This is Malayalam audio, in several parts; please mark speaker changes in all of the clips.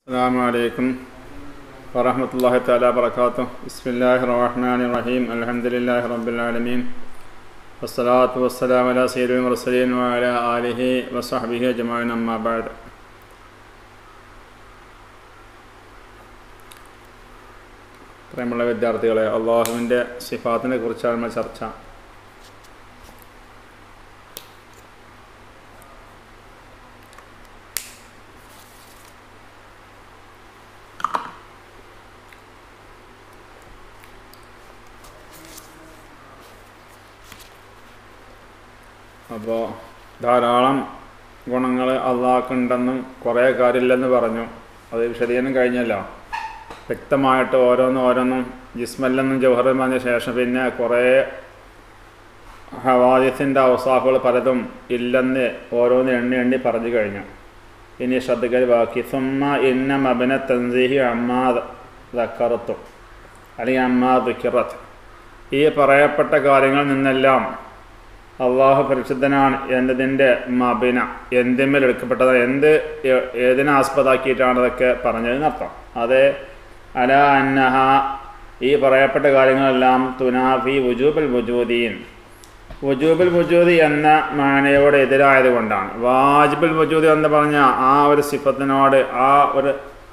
Speaker 1: السلام عليكم ورحمة الله تعالى وبركاته بسم الله الرحمن الرحيم الحمد لله رب العالمين والصلاة والسلام على سيد المرسلين وعلى آله وصحبه أجمعين أما بعد പ്രിയമുള്ള വിദ്യാർത്ഥികളെ അള്ളാഹുവിൻ്റെ സിഫാത്തിനെ കുറിച്ചാണ് നമ്മൾ ചർച്ച അപ്പോൾ ധാരാളം ഗുണങ്ങൾ അള്ളാഹ്ക്കുണ്ടെന്നും കുറേ കാര്യമില്ലെന്ന് പറഞ്ഞു അത് വിശദീകരണം കഴിഞ്ഞല്ലോ വ്യക്തമായിട്ട് ഓരോന്നും ഓരോന്നും ജിസ്മല്ലെന്നും ജവഹറും പറഞ്ഞ ശേഷം പിന്നെ കുറേ ഹവാദിസിൻ്റെ അവസാഫുകൾ പലതും ഇല്ലെന്ന് ഓരോന്ന് എണ്ണി എണ്ണി പറഞ്ഞു കഴിഞ്ഞു ഇനി ശ്രദ്ധിക്കൽ ബാക്കി സുമ്മ ഇന്ന മബന തൻസീഹി അമ്മാദ് ദക്കറത്തു അല്ലെങ്കിൽ അമ്മാ ദുക്കിറത്ത് ഈ പറയപ്പെട്ട കാര്യങ്ങളിൽ നിന്നെല്ലാം അള്ളാഹു പരിശുദ്ധനാണ് എന്നതിൻ്റെ മബിന എന്തിന്മേൽ എടുക്കപ്പെട്ടത് എന്ത് ഏതിനെ ആസ്പദമാക്കിയിട്ടാണ് അതൊക്കെ പറഞ്ഞതിനർത്ഥം അത് അല അന്നഹ ഈ പറയപ്പെട്ട കാര്യങ്ങളെല്ലാം തുനാഫി വുജൂബൽ വുജൂദീൻ വുജൂബുൽ വുജൂദി എന്ന മാനയോട് എതിരായത് കൊണ്ടാണ് വാജിബുൽ വുജൂദി എന്ന് പറഞ്ഞ ആ ഒരു സിഫത്തിനോട് ആ ഒരു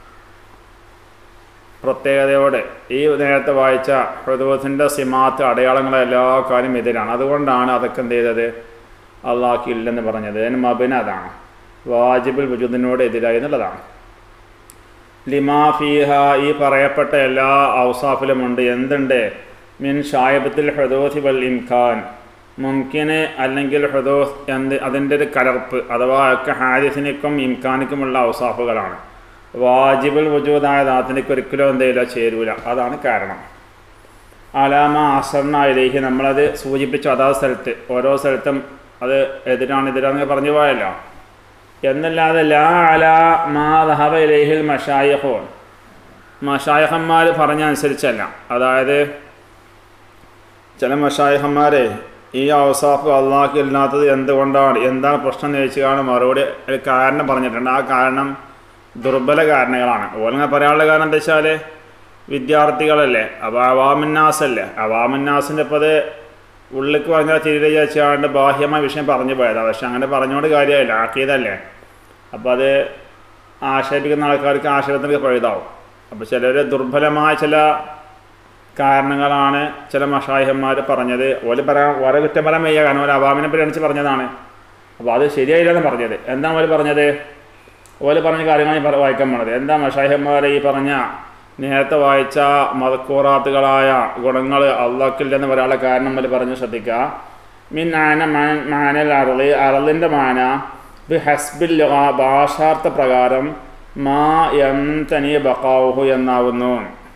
Speaker 1: പ്രത്യേകതയോടെ ഈ നേരത്തെ വായിച്ച ഹൃദവത്തിൻ്റെ സിമാത്ത് അടയാളങ്ങളെ എല്ലാ കാര്യം എതിരാണ് അതുകൊണ്ടാണ് അതൊക്കെ എന്ത് ചെയ്തത് അള്ളാഹ്ക്ക് ഇല്ലെന്ന് പറഞ്ഞത് അതിന് മബിന അതാണ് വാജിബുൽ വുജൂദിനോട് എതിരായി എന്നുള്ളതാണ് ലിമാ ഫീഹ ഈ പറയപ്പെട്ട എല്ലാ ഔസാഫിലുമുണ്ട് എന്തുണ്ട് മിൻ ഷായബത്തിൽ ഹൃദോസി വൽ ഇംഖാൻ മുംകിന് അല്ലെങ്കിൽ ഹൃദോസ് എന്ത് അതിൻ്റെ ഒരു കലർപ്പ് അഥവാ ഒക്കെ ഹാരിസിനിക്കും ഇംഖാനിക്കുമുള്ള ഔസാഫുകളാണ് വാജിബുൽ വജൂദായ ദാത്തിനിക്ക് ഒരിക്കലും എന്തെയില്ല ചേരൂല അതാണ് കാരണം അലാമ അസറിനായിലേക്ക് നമ്മളത് സൂചിപ്പിച്ചു അതാത് സ്ഥലത്ത് ഓരോ സ്ഥലത്തും അത് എതിരാണ് എതിരാണെന്ന് പറഞ്ഞു പോയല്ലോ എന്നല്ലാതെ ലാ അല മാ ദഹബ ഇലൈഹിൽ മഷായഹോൻ മഷായഹന്മാർ പറഞ്ഞ അനുസരിച്ചല്ല അതായത് ചില മഷായഹന്മാരെ ഈ ഔസാഫ് അള്ളാഹ്ക്ക് ഇല്ലാത്തത് എന്തുകൊണ്ടാണ് എന്താണ് പ്രശ്നം എന്ന് ചോദിച്ചാണ് മറുപടി ഒരു കാരണം പറഞ്ഞിട്ടുണ്ട് ആ കാരണം ദുർബല കാരണങ്ങളാണ് ഓലിങ്ങനെ പറയാനുള്ള കാരണം എന്താ വെച്ചാൽ വിദ്യാർത്ഥികളല്ലേ അപ്പോൾ അവാമിന്നാസല്ലേ അവാമിന്നാസിൻ്റെ ഇപ്പോൾ അത് ഉള്ളിലേക്ക് പറഞ്ഞാൽ തിരികെ വെച്ചാണ്ട് ബാഹ്യമായ വിഷയം പറഞ്ഞു പോയതാണ് പക്ഷെ അങ്ങനെ പറഞ്ഞുകൊണ്ട് കാര്യമായില്ല ആക്കിയതല്ലേ അപ്പോൾ അത് ആക്ഷേപിക്കുന്ന ആൾക്കാർക്ക് ആക്ഷേപത്തിന് പഴുതാവും അപ്പോൾ ചിലർ ദുർബലമായ ചില കാരണങ്ങളാണ് ചില മഷായിഹന്മാർ പറഞ്ഞത് ഓല് പറയാൻ ഓരോ കുറ്റം പറയാൻ വയ്യ കാരണം ഒരു അവാമിനെ പരിഗണിച്ച് പറഞ്ഞതാണ് അപ്പോൾ അത് ശരിയായില്ലെന്ന് പറഞ്ഞത് എന്താണ് ഓല് പറഞ്ഞത് ഓല് പറഞ്ഞ കാര്യങ്ങൾ വായിക്കാൻ പോണത് എന്താ മഷാഹിന്മാർ ഈ പറഞ്ഞ നേരത്തെ വായിച്ച മതക്കൂറാത്തുകളായ ഗുണങ്ങൾ അള്ളാക്കില്ലെന്ന് പറയാനുള്ള കാരണം പോലെ പറഞ്ഞ് ശ്രദ്ധിക്കുക മിൻ ആന മാനൽ അറളി അറളിൻ്റെ മാന ബി ഹസ്ബിൽ ഭാഷാർത്ഥ പ്രകാരം മാ എം തനി ബക്കാവുഹു എന്നാവുന്നു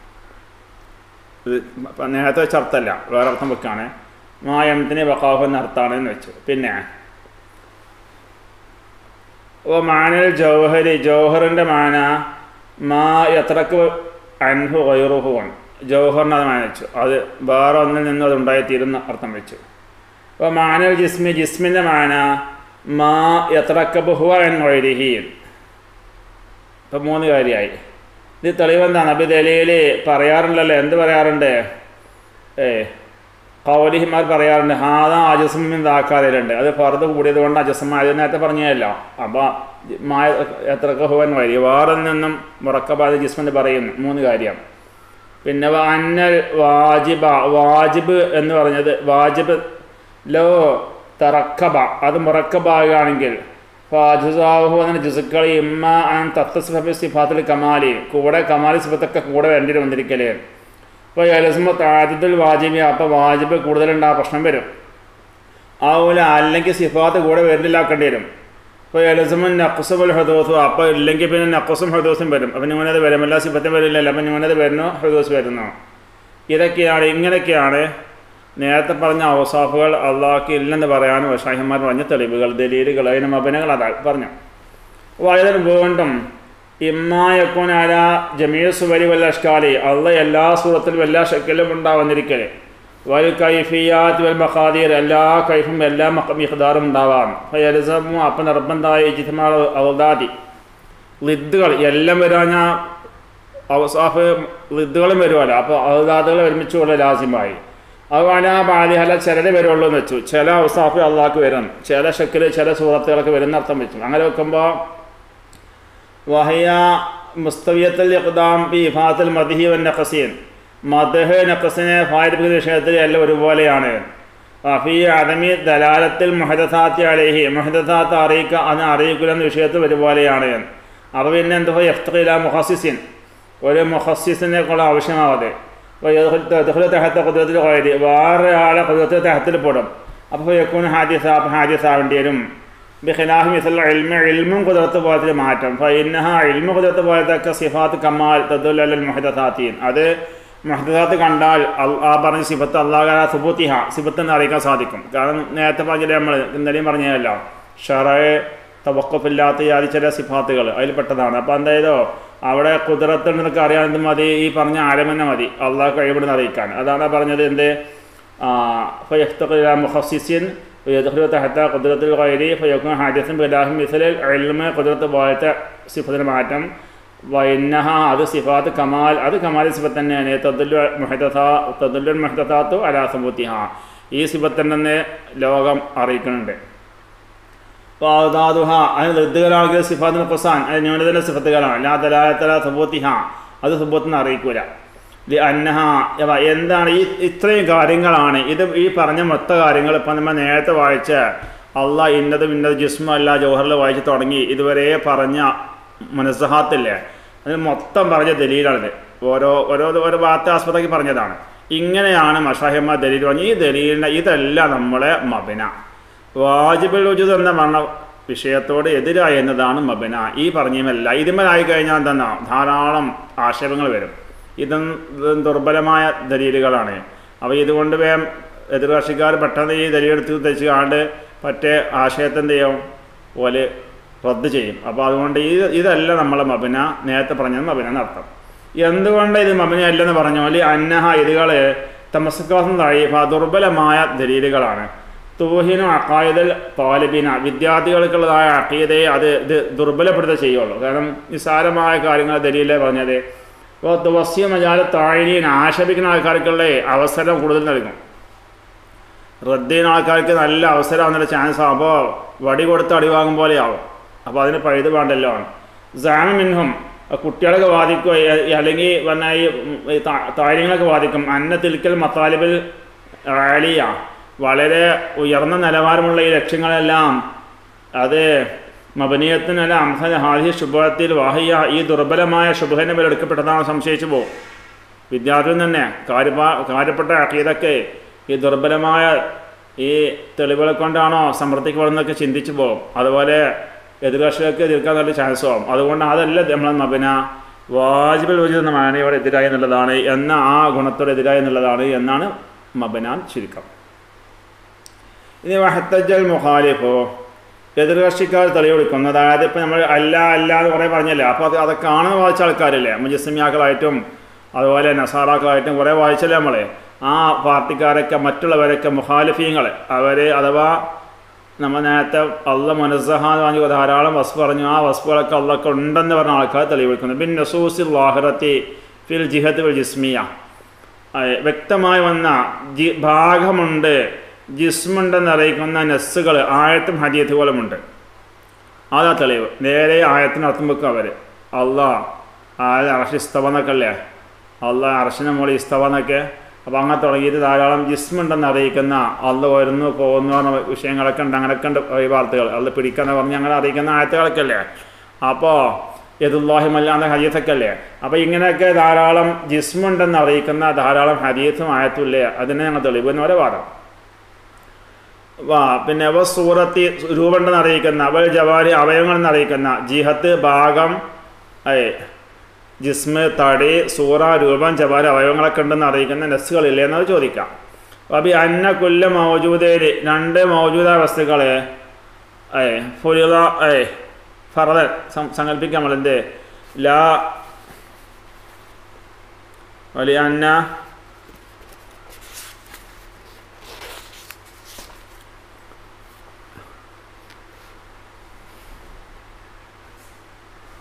Speaker 1: നേരത്തെ വെച്ച അർത്ഥമല്ല വേറെ അർത്ഥം വെക്കാണ് മാ എം തനി ബക്കാവുഹു എന്ന അർത്ഥമാണ് എന്ന് വെച്ചു പിന്നെ ഓ മാനൽ ജൗഹരി ജൗഹറിൻ്റെ മാന മാ എത്രക്ക് അൻഹു വൈറുഹുവൻ ജൗഹറിന് അത് മാനിച്ചു അത് വേറെ ഒന്നിൽ നിന്നും അത് ഉണ്ടായിത്തീരുന്ന അർത്ഥം വെച്ചു അപ്പോൾ മാനൽ ജിസ്മി ജിസ്മിൻ്റെ മാന മാ എത്രക്ക് ബഹുവ എൻ വൈരിഹീൻ ഇപ്പം മൂന്ന് കാര്യമായി ഇത് തെളിവെന്താണ് അബി ദലയിൽ പറയാറുണ്ടല്ലോ എന്ത് പറയാറുണ്ട് ഏ കൗലിഹിമാർ പറയാറുണ്ട് ഹാദ അജസ്മിൻ താക്കാലുണ്ട് അത് ഫർദ് കൂടിയത് കൊണ്ട് അജസ്മായ നേരത്തെ പറഞ്ഞല്ലോ അപ്പോൾ മായ എത്ര ഹുവൻ വരി വേറിൽ നിന്നും മുറക്കബാദ് ജിസ്മെന്ന് പറയുന്നു മൂന്ന് കാര്യം പിന്നെ അന്നൽ വാജിബ വാജിബ് എന്ന് പറഞ്ഞത് വാജിബ് ലോ തറക്കബ അത് മുറക്കബാകുകയാണെങ്കിൽ ഫാജുസാഹു എന്ന ജുസുക്കൾ ഇമ്മ അൻ തത്വസിഫി സിഫാത്തിൽ കമാലി കൂടെ കമാലി സിഫത്തൊക്കെ കൂടെ വേണ്ടി വന്നിരിക്കലേ ഇപ്പോൾ എലസുമ്പോൾ താജത്തുൽ വാജിബി അപ്പോൾ വാജിബ് കൂടുതലുണ്ടാ പ്രശ്നം വരും ആവൂല അല്ലെങ്കിൽ സിഫാത്ത് കൂടെ വരില്ലാക്കേണ്ടി വരും ഇപ്പോൾ എലസുമുൻ നക്കുസുൽ ഹദോസു അപ്പോൾ ഇല്ലെങ്കിൽ പിന്നെ നക്കുസും ഹദോസും വരും അപ്പം നിങ്ങളത് വരും എല്ലാ സിഫത്തും വരില്ലല്ലോ അപ്പം നിങ്ങളത് വരുന്നു ഹദോസ് വരുന്നു ഇതൊക്കെയാണ് ഇങ്ങനെയൊക്കെയാണ് നേരത്തെ പറഞ്ഞ ഔസാഫുകൾ അള്ളാഹ്ക്ക് ഇല്ലെന്ന് പറയാൻ ഷാഹിമാർ പറഞ്ഞ തെളിവുകൾ ദലീലുകൾ അതിന് മബനകൾ അതാ പറഞ്ഞു അപ്പോൾ അതിന് വീണ്ടും ഇമ്മായക്കുനാല ജമീസ് വരി വല്ല അഷ്കാലി അള്ള എല്ലാ സൂറത്തിലും എല്ലാ ഷക്കിലും ഉണ്ടാവുന്നിരിക്കൽ വൽ കൈഫിയാത്ത് വൽ മഖാദീർ എല്ലാ കൈഫും എല്ലാ മിഖ്ദാറും ഉണ്ടാവാം ഫയൽസമു അപ്പം നിർബന്ധമായ ഇജ്തിമാൾ ഔദാദി ലിദ്ദുകൾ എല്ലാം വരാഞ്ഞാൽ ഔസാഫ് ലിദ്ദുകളും വരുമല്ലോ അപ്പോൾ ഔദാദുകൾ ഒരുമിച്ചുള്ള ലാസിമായി അതുപോലെ ആ ബാലിഹല ചിലരെ വരുള്ളൂ എന്ന് വെച്ചു ചില ഔസാഫ് അള്ളാഹ്ക്ക് വരും ചില ഷക്കിൽ ചില സൂറത്തുകളൊക്കെ വരുന്ന അർത്ഥം വെച്ചു അങ്ങനെ വെക്കുമ്പോൾ വഹയ മുസ്തവിയത്തൽ ഇഖ്ദാം ബി ഇഫാത്തുൽ മദ്ഹി വൻ നഖസീൻ മദ്ഹ് നഖസിനെ ഫായിദിക്കുന്ന വിഷയത്തിൽ എല്ലാം ഒരുപോലെയാണ് ഫി അദമി ദലാലത്തിൽ മുഹദസാത്തി അലഹി മുഹദസാത്ത് അറിയിക്കുക അത് അറിയിക്കില്ലെന്ന വിഷയത്തിൽ ഒരുപോലെയാണ് അപ്പോൾ പിന്നെ എന്തോ എഫ്തഖില മുഹസിസിൻ ഒരു മുഹസിസിനെ കൂടെ ആവശ്യമാവാതെ തെഹത്ത കുതിരത്തിൽ കയറി വേറെ ആളെ കുതിരത്തിൽ തെഹത്തിൽ പെടും അപ്പോൾ യക്കൂൻ ഹാദിസ ഹാദിസ ആവേണ്ടി വരും ബിഖിലാഹ് മിസൽ ഇൽമ ഇൽമും കുതിരത്ത് പോലത്തിൽ മാറ്റം ഫൈനഹ ഇൽമ കുതിരത്ത് പോലത്തൊക്കെ സിഫാത്ത് കമാൽ തദ്ദുൽ മുഹദസാത്തീൻ അത് മുഹദസാത്ത് കണ്ടാൽ ആ പറഞ്ഞ സിഫത്ത് അള്ളാഹ സുബുത്തിഹ സിഫത്ത് എന്ന് അറിയിക്കാൻ സാധിക്കും കാരണം നേരത്തെ പറഞ്ഞില്ലേ നമ്മൾ ഇന്നലെയും പറഞ്ഞതല്ല ഷറയെ തവക്കപ്പില്ലാത്ത യാതി ചില സിഫാത്തുകൾ അതിൽ പെട്ടതാണ് അപ്പോൾ എന്തായതോ അവിടെ കുതിരത്തിൽ നിനക്ക് അറിയാൻ എന്ത് മതി ഈ പറഞ്ഞ ആലമന്നെ മതി അള്ളാഹ് കഴിവിടുന്ന് അറിയിക്കാൻ അതാണ് പറഞ്ഞത് എന്ത് മുഹസിൻ ഹത്ത കുതിരത്തിൽ കയറി ഫയക്കും ഹാജസും ബിലാഹും മിസലിൽ എൽമ കുതിരത്ത് പോലത്തെ സിഫത്തിന് മാറ്റം വൈനഹ അത് സിഫാത്ത് കമാൽ അത് കമാൽ സിഫത്ത് തന്നെയാണ് തദ്ദുൽ മുഹദസാ തദ്ദുൽ മുഹദസാത്തു അലാ സുബുത്തിഹ ഈ സിഫത്ത് തന്നെ ലോകം അറിയിക്കുന്നുണ്ട് വാദാദുഹ അതിന് ലദ്ദുകളാകിയ സിഫാത്തിന് ഖുസാൻ അത് ന്യൂനതല സിഫത്തുകളാണ് ലാ ദലാലത്തല സുബൂത്തിഹ അത് സുബൂത്തിനെ അറിയിക്കൂല ലി അന്നഹ എന്താണ് ഈ ഇത്രയും കാര്യങ്ങളാണ് ഇത് ഈ പറഞ്ഞ മൊത്ത കാര്യങ്ങൾ ഇപ്പം നമ്മൾ നേരത്തെ വായിച്ച അള്ളാ ഇന്നത് ഇന്നത് ജിസ്മ അല്ല ജോഹറിൽ വായിച്ച് തുടങ്ങി ഇതുവരെ പറഞ്ഞ മുനസഹാത്തില്ലേ അത് മൊത്തം പറഞ്ഞ ദലീലാണിത് ഓരോ ഓരോ ഓരോ ഭാഗത്തെ ആസ്പദമാക്കി പറഞ്ഞതാണ് ഇങ്ങനെയാണ് മഷാഹിമ്മ ദലീൽ പറഞ്ഞ് ഈ ദലീലിൻ്റെ ഇതെല്ലാം നമ്മളെ മബിന വാജിബുൽ വജുദ് എന്ന പറഞ്ഞ വിഷയത്തോട് എതിരായി എന്നതാണ് മബന ഈ പറഞ്ഞതുമല്ല ഇതിന്മേലായി കഴിഞ്ഞാൽ എന്തെന്നാ ധാരാളം ആക്ഷേപങ്ങൾ വരും ഇതും ഇതും ദുർബലമായ ദലീലുകളാണ് അപ്പോൾ ഇതുകൊണ്ട് വേം എതിർകക്ഷിക്കാർ പെട്ടെന്ന് ഈ ദലീലെടുത്ത് തെച്ച് കാണ്ട് മറ്റേ ആശയത്തെ എന്ത് ചെയ്യും ഓല് റദ്ദ് ചെയ്യും അപ്പോൾ അതുകൊണ്ട് ഈ ഇതല്ല നമ്മളെ മബന നേരത്തെ പറഞ്ഞത് മബന എന്നർത്ഥം എന്തുകൊണ്ട് ഇത് മബന അല്ലെന്ന് പറഞ്ഞ പോലെ അന്നഹ ഇതുകൾ തമസ്കാസം തഴീഫ ദുർബലമായ ദലീലുകളാണ് തൂഹിനു അക്കായതൽ താലിബിന വിദ്യാർത്ഥികൾക്കുള്ളതായ അക്കീതയെ അത് ഇത് ദുർബലപ്പെടുത്ത ചെയ്യുള്ളൂ കാരണം നിസ്സാരമായ കാര്യങ്ങൾ ദലീലെ പറഞ്ഞത് ഇപ്പോൾ ദിവസ്യ മജാല താഴിനീൻ ആക്ഷേപിക്കുന്ന ആൾക്കാർക്കുള്ള അവസരം കൂടുതൽ നൽകും റദ്ദീന ആൾക്കാർക്ക് നല്ല അവസരം എന്നുള്ള ചാൻസ് ആകുമ്പോൾ വടി കൊടുത്ത് അടി വാങ്ങും പോലെയാവും അപ്പോൾ അതിന് പഴുത് വേണ്ടല്ലോ ആണ് ജാമിൻഹും കുട്ടികളൊക്കെ ബാധിക്കും അല്ലെങ്കിൽ വന്ന ഈ താഴ്യങ്ങളൊക്കെ ബാധിക്കും അന്ന തിൽക്കൽ മത്താലിബിൽ റാലിയ വളരെ ഉയർന്ന നിലവാരമുള്ള ഈ ലക്ഷ്യങ്ങളെല്ലാം അത് മബനീയത്തിനല്ല അംഹ ഹാദി ശുഭത്തിൽ വാഹിയ ഈ ദുർബലമായ ശുഭനെ മേൽ എടുക്കപ്പെട്ടതാണ് സംശയിച്ചു പോകും വിദ്യാർത്ഥികൾ തന്നെ കാര്യപാ കാര്യപ്പെട്ട അക്കീതൊക്കെ ഈ ദുർബലമായ ഈ തെളിവുകളെ കൊണ്ടാണോ സമൃദ്ധിക്കപ്പെടുന്നതൊക്കെ ചിന്തിച്ചു പോകും അതുപോലെ എതിർകക്ഷികൾക്ക് എതിർക്കാൻ നല്ല ചാൻസ് ആവും അതുകൊണ്ട് അതല്ല നമ്മളെ മബന വാജിബിൽ വജുന്ന മാനയോട് എതിരായി എന്നുള്ളതാണ് എന്ന ആ ഗുണത്തോട് എതിരായി എന്നുള്ളതാണ് എന്നാണ് മബനാൻ ചുരുക്കം ഇനി വഹത്തജൽ മുഖാലിഫോ എതിർകക്ഷിക്കാർ തെളിവെടുക്കുന്നു അതായത് ഇപ്പം നമ്മൾ അല്ല അല്ല എന്ന് കുറേ പറഞ്ഞല്ലേ അപ്പോൾ അത് അതൊക്കെ കാണുന്ന വായിച്ച ആൾക്കാരില്ലേ മുജസ്മിയാക്കളായിട്ടും അതുപോലെ നസാറാക്കളായിട്ടും കുറേ വായിച്ചല്ലേ നമ്മൾ ആ പാർട്ടിക്കാരൊക്കെ മറ്റുള്ളവരൊക്കെ മുഖാലിഫീങ്ങൾ അവർ അഥവാ നമ്മൾ നേരത്തെ അള്ള മുനസഹ എന്ന് പറഞ്ഞ ധാരാളം വസ്ഫ് പറഞ്ഞു ആ വസ്ഫുകളൊക്കെ അള്ളൊക്കെ ഉണ്ടെന്ന് പറഞ്ഞ ആൾക്കാർ തെളിവെടുക്കുന്നു ബിൻ നസൂസിൽ ലാഹിറത്തി ഫിൽ ജിഹത്ത് ഫിൽ ജിസ്മിയ വ്യക്തമായി വന്ന ജി ഭാഗമുണ്ട് ജിസ്മുണ്ടെന്ന് അറിയിക്കുന്ന നെസ്സുകൾ ആയത്തും ഹദീത്തുകളുമുണ്ട് അതാ തെളിവ് നേരെ ആയത്തിന് അർത്ഥം വെക്കും അവർ അള്ളാ ആയ അറഷ് ഇസ്തവന്നൊക്കെ അല്ലേ അള്ളാഹ് അറഷിനെ മോളി ഇസ്തവന്നൊക്കെ അപ്പോൾ അങ്ങനെ തുടങ്ങിയിട്ട് ധാരാളം ജിസ്മുണ്ടെന്ന് അറിയിക്കുന്ന അള്ള വരുന്നു പോകുന്നു പറഞ്ഞ വിഷയങ്ങളൊക്കെ ഉണ്ട് അങ്ങനെയൊക്കെ ഉണ്ട് ഈ വാർത്തകൾ അള്ള പിടിക്കാന്ന് പറഞ്ഞ് അങ്ങനെ അറിയിക്കുന്ന ആയത്തുകളൊക്കെ അല്ലേ അപ്പോൾ യദുല്ലാഹി മല്ലാന്ന ഹദീത്തൊക്കെ അല്ലേ അപ്പോൾ ഇങ്ങനെയൊക്കെ ധാരാളം ജിസ്മുണ്ടെന്ന് അറിയിക്കുന്ന ധാരാളം ഹദീത്തും ആയത്തും ഇല്ലേ അതിനെ ഞങ്ങൾ തെളിവ് എന്ന് പറയുക വാദം വാ പിന്നെ അവ സൂറത്തി രൂപമുണ്ടെന്ന് അറിയിക്കുന്ന അവൽ ജവാരി അവയവങ്ങളെന്ന് അറിയിക്കുന്ന ജിഹത്ത് ഭാഗം ഏ ജിസ്മ് തടി സൂറ രൂപം ജവാരി അവയവങ്ങളൊക്കെ ഉണ്ടെന്ന് അറിയിക്കുന്ന നെസ്സുകളില്ലേ എന്നത് ചോദിക്കാം അബി അന്ന കൊല്ല മൗജൂദേര് രണ്ട് മൗജൂദ വസ്തുക്കളെ ഏ ഫുലിത ഏ ഫറദൻ സങ്കല്പിക്കാം നമ്മളെന്ത് ലാ വലിയ അന്ന